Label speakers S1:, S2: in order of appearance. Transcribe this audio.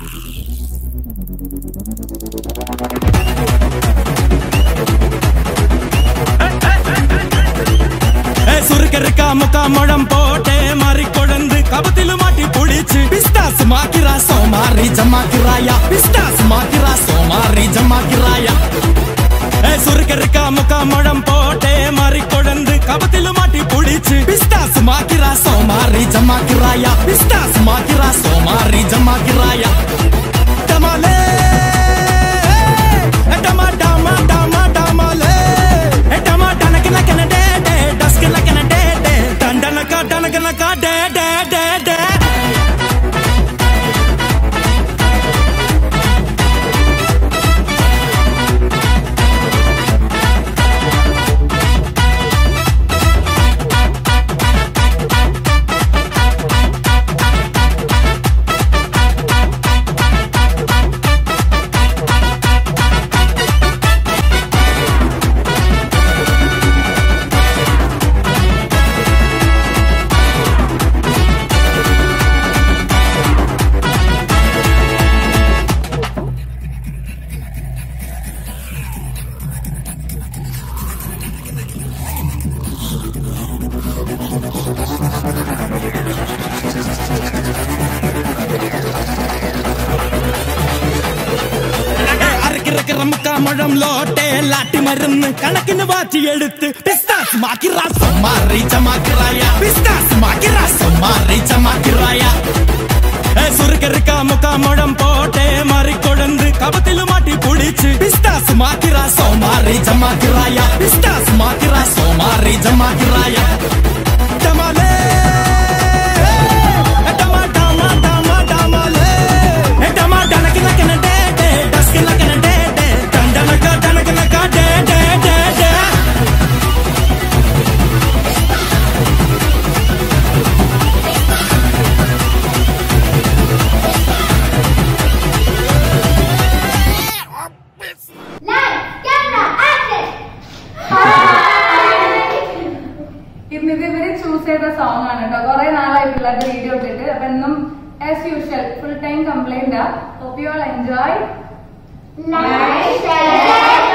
S1: ஏ, சுருக்க இருக்கா முக்கா முழம் போட்டே மாறி கொழுந்து கபத்தில மாட்டி புடிச்சு பிஸ்டாஸ் மாக்கிரா சோமாரி ஜமாக்கிராயா பிஸ்டாஸ் மாக்கிரா சோமாரி ஜமாக்கிராயா ஏ, சுருக்க இருக்கா முக்கா முழம் போட்டே மாறி கொழுந்து கபத்தில மாட்டி புடிச்சு பிஸ்டாஸ் மாக்கிரா சோமாரி ஜமாக்கிராயா பிஸ்டாஸ் மாக்கிரா சோமாரி ஜமாக்கிராயா டமாலே ஏ, டமா டமா டமா டமாலே ஏ, டமா டனக்கு நக்கன டே டே டஸ்க்கு நக்கன டே டே டண்டனக்கா டனக்கனக்கா டே டே டே டே அரைக்கிற முக்கா முழம் லோட்டே லாட்டி மருந்து கணக்குன்னு வாச்சி எடுத்து பிஸ்தாஸ் மாக்கிரா சம்மாரி சமாக்கிராயா பிஸ்தாஸ் மாக்கிரா சம்மாரி சமாக்கிராயா சுருக்க இருக்கா முக்கா முழம் போட்டே மாறி கொழுந்து கபத்தில மாட்டி புடிச்சு பிஸ்தாஸ் மாக்கிரா சோமாரி ஜமாக்கிராயா பிஸ்தாஸ் மாக்கிரா சோமாரி ஜமாக்கிராயா டமாலே டமா டமா டமா டமாலே டமா டனக்கு நக்கன டே டே டஸ்க்கு நக்கன டே டே டண்டனக்கா டனக்கனக்கா டே டே டே டே
S2: ഇന്ന് ഇത് ഇവര് ചൂസ് ചെയ്ത സോങ് ആണ് കേട്ടോ കുറെ നാളായി പിള്ളേരുടെ വീഡിയോ ഇട്ടിട്ട് അപ്പൊ എന്നും as usual full time complaint hope you all enjoy
S3: Like, share,